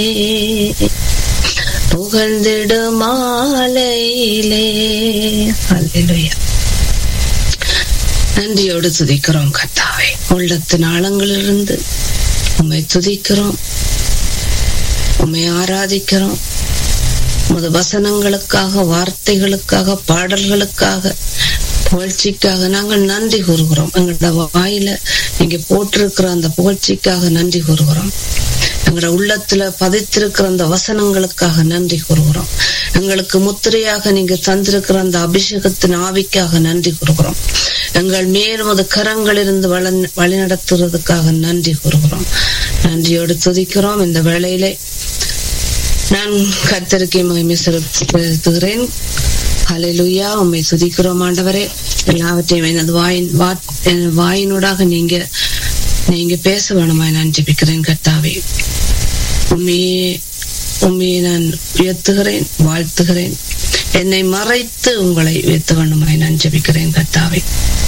புகழ்ந்திடு மாலையிலே அல்லேலூயா நன்றியோடு துதிக்கிறோம் கத்தாவை உள்ளத்தின் ஆழங்களிலிருந்து உம்மை துதிக்கிறோம் உம்மை ஆராதிக்கிறோம் உமது வசனங்களுக்காக வார்த்தைகளுக்காக பாடல்களுக்காக புகழ்ச்சிக்காக நாங்கள் நன்றி கூறுகிறோம் எங்களோட வாயில நீங்க போட்டிருக்கிற அந்த புகழ்ச்சிக்காக நன்றி கூறுகிறோம் எங்களோட உள்ளத்துல பதித்திருக்கிற அந்த வசனங்களுக்காக நன்றி கூறுகிறோம் எங்களுக்கு முத்திரையாக நீங்க தந்திருக்கிற அந்த அபிஷேகத்தின் ஆவிக்காக நன்றி கூறுகிறோம் எங்கள் மேலும் கரங்களிலிருந்து வழி நடத்துறதுக்காக நன்றி கூறுகிறோம் நன்றியோடு துதிக்கிறோம் இந்த வேளையிலே நான் கத்தருக்கே மகிமை செலுத்துகிறேன் ஹalleluya உம்மை துதிக்கிறோம் ஆண்டவரே எல்லாவற்றையும் எனது வாயின் வாயினூடாக நீங்க நீங்க பேச வேணுமாய் நான் ஜெபிக்கிறேன் கர்த்தாவே உண்மையே உண்மையை நான் உயர்த்துகிறேன் வாழ்த்துகிறேன் என்னை மறைத்து உங்களை உயர்த்த வேண்டுமாய் நான் ஜெபிக்கிறேன் கர்த்தாவே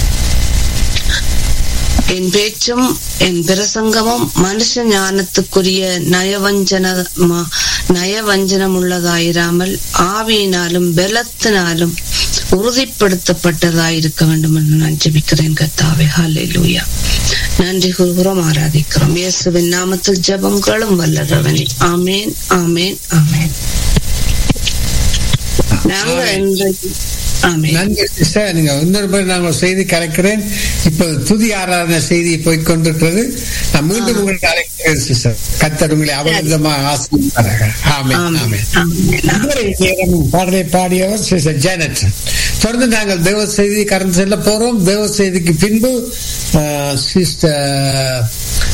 என் பேச்சும் என் பிரசங்கமும் மனுஷ ஞானத்துக்குரிய நயவஞ்சன நயவஞ்சனம் உள்ளதாயிராமல் ஆவியினாலும் பலத்தினாலும் உறுதிப்படுத்தப்பட்டதாயிருக்க வேண்டும் என்று நான் ஜெபிக்கிறேன் கத்தாவே ஹாலே லூயா நன்றி கூறுகிறோம் ஆராதிக்கிறோம் இயேசுவின் நாமத்தில் ஜபங்களும் வல்லதவனே ஆமேன் ஆமேன் ஆமேன் நாங்க இன்றைக்கு நன்றி சிஸ்டர் நீங்க இன்னொரு முறை நான் ஒரு செய்தி கலைக்கிறேன் இப்போது துதி ஆராதனை செய்தி போய் கொண்டிருக்கிறது நான் மீண்டும் உங்களை அழைக்கிறேன் சிஸ்டர் கத்தர் உங்களை அவரிதமாக ஆசிரியர் ஆமே ஆமே நேரம் பாடலை பாடியவர் சிஸ்டர் ஜேனட் தொடர்ந்து நாங்கள் தேவ செய்தி கடந்து செல்ல போறோம் தேவ செய்திக்கு பின்பு சிஸ்டர்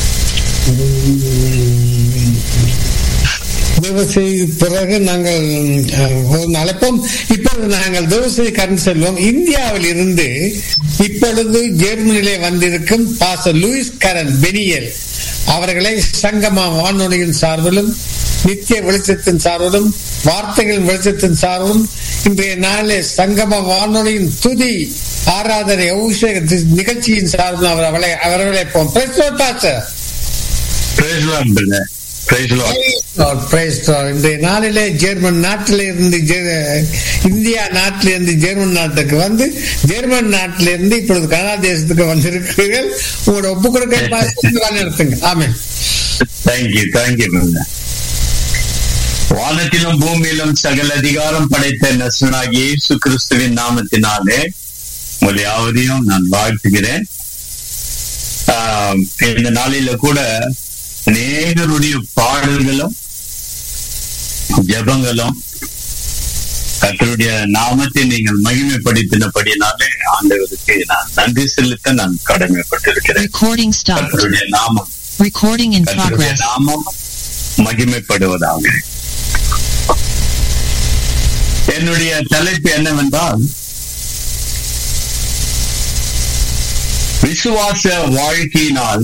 தேவசெய்தி பிறகு நாங்கள் அழைப்போம் இப்பொழுது நாங்கள் தேவசெய்தி கடந்து செல்வோம் இந்தியாவில் இருந்து இப்பொழுது ஜெர்மனியிலே வந்திருக்கும் பாச லூயிஸ் கரன் பெனியல் அவர்களை சங்கமா வானொலியின் சார்பிலும் நித்திய வெளிச்சத்தின் சார்பிலும் வார்த்தைகளின் வெளிச்சத்தின் சார்பிலும் இன்றைய நாளிலே சங்கம வானொலியின் துதி ஆராதனை அபிஷேக நிகழ்ச்சியின் சார்பில் அவர்களை அவர்களை போம் இன்றைய நாளிலே ஜெர்மன் நாட்டில இருந்து இந்தியா நாட்டில இருந்து ஜெர்மன் நாட்டுக்கு வந்து ஜெர்மன் நாட்டில இருந்து இப்பொழுது கனடா தேசத்துக்கு வந்திருக்கிறீர்கள் உங்களோட ஒப்பு கொடுக்க நடத்துங்க ஆமே தேங்க்யூ தேங்க்யூ வானத்திலும் பூமியிலும் சகல அதிகாரம் படைத்த நசுனாகி இயேசு கிறிஸ்துவின் நாமத்தினாலே உங்களை யாவதையும் நான் வாழ்த்துகிறேன் இந்த நாளில கூட அநேகருடைய பாடல்களும் ஜபங்களும் கத்தருடைய நாமத்தை நீங்கள் மகிமைப்படுத்தினபடினாலே ஆண்டவருக்கு நான் நன்றி செலுத்த நான் கடமைப்பட்டிருக்கிறேன் Recording stopped. கத்தருடைய நாமம் Recording in கத்தருடைய progress. நாமம் மகிமைப்படுவதாக என்னுடைய தலைப்பு என்னவென்றால் விசுவாச வாழ்க்கையினால்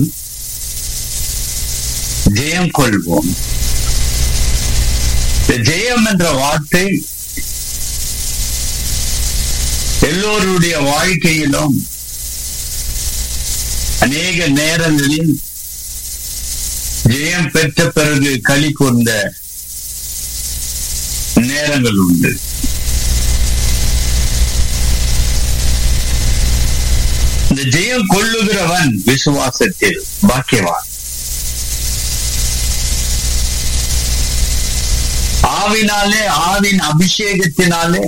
ஜெயம் கொள்வோம் இந்த ஜெயம் என்ற வார்த்தை எல்லோருடைய வாழ்க்கையிலும் அநேக நேரங்களில் ஜெயம் பெற்ற பிறகு களி கொண்ட நேரங்கள் உண்டு இந்த ஜெயம் கொள்ளுகிறவன் விசுவாசத்தில் பாக்கியவான் ஆவினாலே ஆவின் அபிஷேகத்தினாலே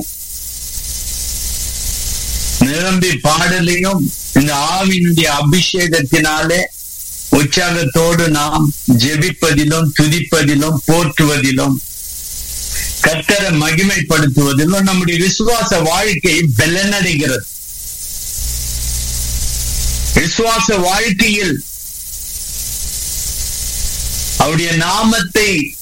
நிரம்பி பாடலையும் இந்த ஆவினுடைய அபிஷேகத்தினாலே உற்சாகத்தோடு நாம் ஜெபிப்பதிலும் துதிப்பதிலும் போற்றுவதிலும் கத்தரை மகிமைப்படுத்துவதிலும் நம்முடைய விசுவாச வாழ்க்கை பலனடைகிறது விசுவாச வாழ்க்கையில் அவருடைய நாமத்தை